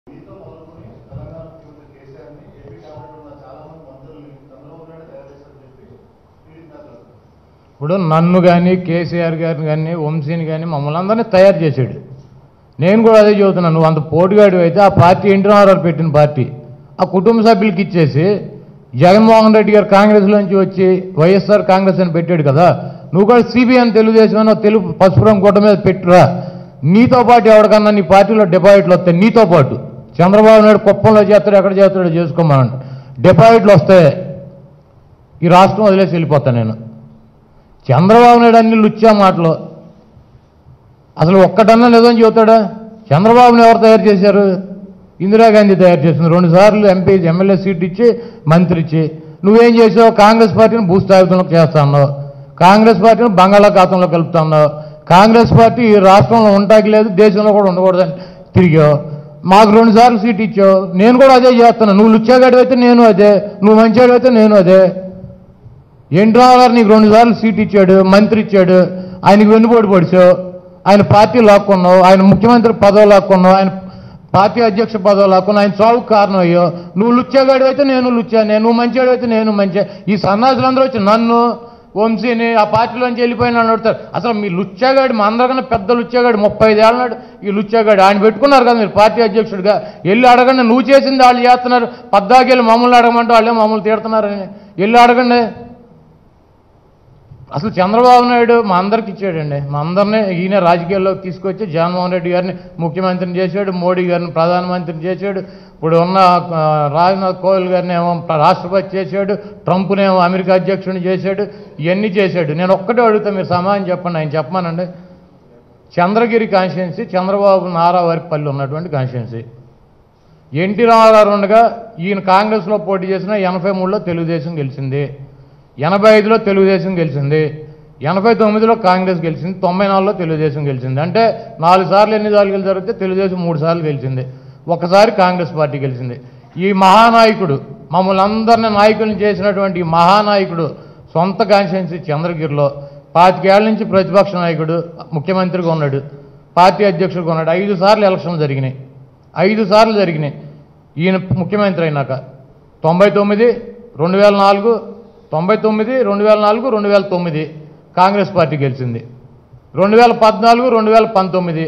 మీతో మొదలుకొని తెలంగాణ ముఖ్యమంత్రి కేసీఆర్ని ఏపీ క్యాబినెట్ ఉన్న చాలా మంది మంత్రుల్ని చంద్రబాబు నాయుడు తయారు చేశారని చెప్పి టీడీపీ నేతలు ఇప్పుడు నన్ను కానీ కేసీఆర్ గారిని కానీ వంశీని కానీ మమ్మల్ని అందరినీ తయారు చేశాడు నేను కూడా అదే చెబుతున్నాను నువ్వు అంత పోటుగాడు అయితే ఆ పార్టీ ఎన్టీ రామారావు పెట్టిన పార్టీ ఆ కుటుంబ సభ్యులకి ఇచ్చేసి జగన్మోహన్ రెడ్డి గారు కాంగ్రెస్లోంచి వచ్చి వైఎస్ఆర్ కాంగ్రెస్ అని పెట్టాడు కదా నువ్వు కూడా సిబిఎన్ తెలుగుదేశం అని తెలుగు పసుపురం గుట్ట మీద పెట్టురా నీతో పాటు ఎవరికన్నా నీ పార్టీలో డిపాజిట్లు వస్తాయి నీతో పాటు చంద్రబాబు నాయుడు కుప్పంలో చేస్తాడు ఎక్కడ చేస్తాడో చేసుకోమనండి డిపాజిట్లు వస్తాయి ఈ రాష్ట్రం వదిలేసి వెళ్ళిపోతాను నేను చంద్రబాబు నాయుడు అన్ని లుచ్చా మాటలు అసలు ఒక్కటన్నా లేదని చెబుతాడా చంద్రబాబుని ఎవరు తయారు చేశారు ఇందిరాగాంధీ తయారు చేసింది రెండు సార్లు ఎంపీ ఎమ్మెల్యే సీట్ ఇచ్చి మంత్రి ఇచ్చి నువ్వేం చేసావు కాంగ్రెస్ పార్టీని భూస్థాపితంలో చేస్తా అన్నావు కాంగ్రెస్ పార్టీని బంగాళాఖాతంలో కలుపుతా ఉన్నావు కాంగ్రెస్ పార్టీ ఈ రాష్ట్రంలో ఉంటాకి లేదు దేశంలో కూడా ఉండకూడదని తిరిగావు మాకు రెండు సార్లు సీట్ ఇచ్చావు నేను కూడా అదే చేస్తున్నా నువ్వు లుచ్చాగాడు అయితే నేను అదే నువ్వు మంచివాడు అయితే నేను అదే ఎన్టీ రామారావు నీకు రెండు సార్లు సీట్ ఇచ్చాడు మంత్రి ఇచ్చాడు ఆయనకి వెన్నుపోటు పొడిచావు ఆయన పార్టీ లాక్కున్నావు ఆయన ముఖ్యమంత్రి పదవి లాక్కున్నావు ఆయన పార్టీ అధ్యక్ష పదవి లాక్కున్నావు ఆయన చావుకు కారణం అయ్యో నువ్వు లుచ్చాగాడు అయితే నేను లుచ్చానే నువ్వు మంచివాడు అయితే నేను మంచి ఈ సన్నాసులందరూ వచ్చి నన్ను వంశీని ఆ పార్టీలోంచి వెళ్ళిపోయిన అడుగుతారు అసలు మీ లుచ్చాగాడు మా అందరికన్నా పెద్ద లుచ్చాగాడు ముప్పై ఐదేళ్ళ నాడు ఈ లుచ్చాగాడు ఆయన పెట్టుకున్నారు కదా మీరు పార్టీ అధ్యక్షుడిగా వెళ్ళి అడగండి నువ్వు చేసింది వాళ్ళు చేస్తున్నారు పద్దాకెళ్ళి మమ్మల్ని అడగమంటే వాళ్ళే మమ్మల్ని తిడుతున్నారని వెళ్ళి అడగండి అసలు చంద్రబాబు నాయుడు మా అందరికి ఇచ్చాడండి మా అందరినీ ఈయన రాజకీయాల్లోకి తీసుకొచ్చి జగన్మోహన్ రెడ్డి గారిని ముఖ్యమంత్రిని చేశాడు మోడీ గారిని ప్రధానమంత్రిని చేశాడు ఇప్పుడు ఉన్న ఆ, రాజ్నాథ్ కోవిల్ గారిని ఏమో రాష్ట్రపతి చేశాడు ట్రంప్నేమో అమెరికా అధ్యక్షుడిని చేశాడు ఇవన్నీ చేశాడు నేను ఒక్కటే అడుగుతా మీరు సమాధానం చెప్పండి ఆయన చెప్పమానండి చంద్రగిరి కాన్స్టిట్యున్సీ చంద్రబాబు నారావారిపల్లి ఉన్నటువంటి కాన్స్టిట్యున్సీ ఎన్టీ రామారావు ఉండగా ఈయన కాంగ్రెస్లో పోటీ చేసిన ఎనభై మూడులో తెలుగుదేశం గెలిచింది ఎనభై ఐదులో తెలుగుదేశం గెలిచింది ఎనభై తొమ్మిదిలో కాంగ్రెస్ గెలిచింది తొంభై నాలుగులో తెలుగుదేశం గెలిచింది అంటే నాలుగు సార్లు ఎన్ని సార్లు జరిగితే తెలుగుదేశం మూడు సార్లు గెలిచింది ఒకసారి కాంగ్రెస్ పార్టీ గెలిచింది ఈ మహానాయకుడు మమ్మల్ని అందరినీ నాయకుల్ని చేసినటువంటి ఈ మహానాయకుడు సొంత కాన్స్టిట్యున్సీ చంద్రగిరిలో పాతికేళ్ల నుంచి ప్రతిపక్ష నాయకుడు ముఖ్యమంత్రిగా ఉన్నాడు పార్టీ అధ్యక్షుడిగా ఉన్నాడు ఐదు సార్లు ఎలక్షన్లు జరిగినాయి ఐదు సార్లు జరిగినాయి ఈయన ముఖ్యమంత్రి అయినాక తొంభై తొమ్మిది రెండు వేల నాలుగు తొంభై తొమ్మిది రెండు వేల నాలుగు రెండు వేల తొమ్మిది కాంగ్రెస్ పార్టీ గెలిచింది రెండు వేల పద్నాలుగు రెండు వేల పంతొమ్మిది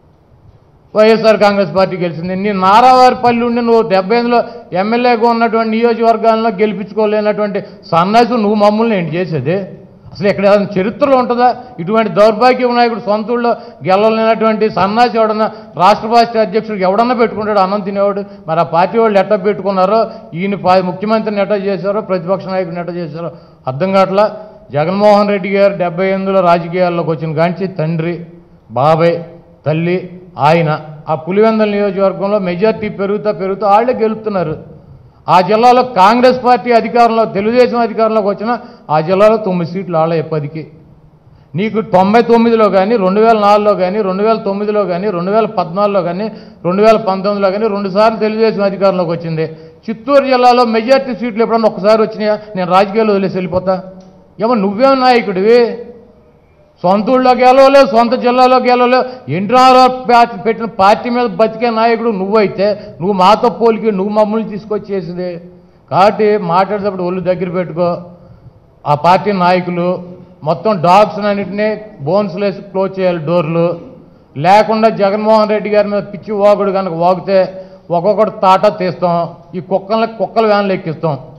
వైఎస్ఆర్ కాంగ్రెస్ పార్టీ గెలిచింది నీ నారావారిపల్లి ఉండి నువ్వు డెబ్బై ఎనిమిదిలో ఎమ్మెల్యేగా ఉన్నటువంటి నియోజకవర్గాల్లో గెలిపించుకోలేనటువంటి సన్నాసి నువ్వు మమ్మల్ని ఏంటి చేసేది అసలు ఇక్కడ ఏదైనా చరిత్రలో ఉంటుందా ఇటువంటి దౌర్భాగ్య నాయకుడు సొంత ఊళ్ళో గెలవలేనటువంటి సన్నాసి ఎవడన్నా రాష్ట్ర పార్టీ అధ్యక్షుడికి ఎవడన్నా పెట్టుకుంటాడు అన్నం తినేవాడు మరి ఆ పార్టీ వాళ్ళు ఎట్ట పెట్టుకున్నారో ఈయన పా- ముఖ్యమంత్రిని ఎట్ట చేశారో ప్రతిపక్ష నాయకుడిని ఎట్ట చేశారో అర్థం కావట్లా జగన్మోహన్ రెడ్డి గారు డెబ్బై ఎనిమిదిలో రాజకీయాల్లోకి వచ్చిన కాంచి తండ్రి బాబాయ్ తల్లి ఆయన ఆ పులివెందల నియోజకవర్గంలో మెజార్టీ పెరుగుతా పెరుగుతూ వాళ్ళే గెలుపుతున్నారు ఆ జిల్లాలో కాంగ్రెస్ పార్టీ అధికారంలో తెలుగుదేశం అధికారంలోకి వచ్చిన ఆ జిల్లాలో తొమ్మిది సీట్లు వాళ్ళే పదికి నీకు తొంభై తొమ్మిదిలో కానీ రెండు వేల నాలుగులో కానీ రెండు వేల తొమ్మిదిలో కానీ రెండు వేల పద్నాలుగులో కానీ రెండు వేల పంతొమ్మిదిలో కానీ రెండుసార్లు తెలుగుదేశం అధికారంలోకి వచ్చింది చిత్తూరు జిల్లాలో మెజార్టీ సీట్లు ఎప్పుడన్నా ఒక్కసారి వచ్చినాయా నేను రాజకీయాలు వదిలేసి వెళ్ళిపోతా ఏమో నువ్వేం నాయకుడివి సొంత ఊళ్ళో గెలవలేవు సొంత జిల్లాలో గెలవలేవు ఎన్టీ రామారావు పార్టీ పెట్టిన పార్టీ మీద బతికే నాయకుడు నువ్వైతే నువ్వు మాతో పోలికి నువ్వు మమ్మల్ని తీసుకొచ్చేసింది కాబట్టి మాట్లాడేటప్పుడు ఒళ్ళు దగ్గర పెట్టుకో ఆ పార్టీ నాయకులు మొత్తం డాగ్స్ అన్నింటినీ బోన్స్ లేసి క్లోజ్ చేయాలి డోర్లు లేకుండా జగన్మోహన్ రెడ్డి గారి మీద పిచ్చి వాగుడు కనుక వాగితే ఒక్కొక్కటి తాట తీస్తాం ఈ కుక్కల్ని కుక్కల వ్యాన్లు ఎక్కిస్తాం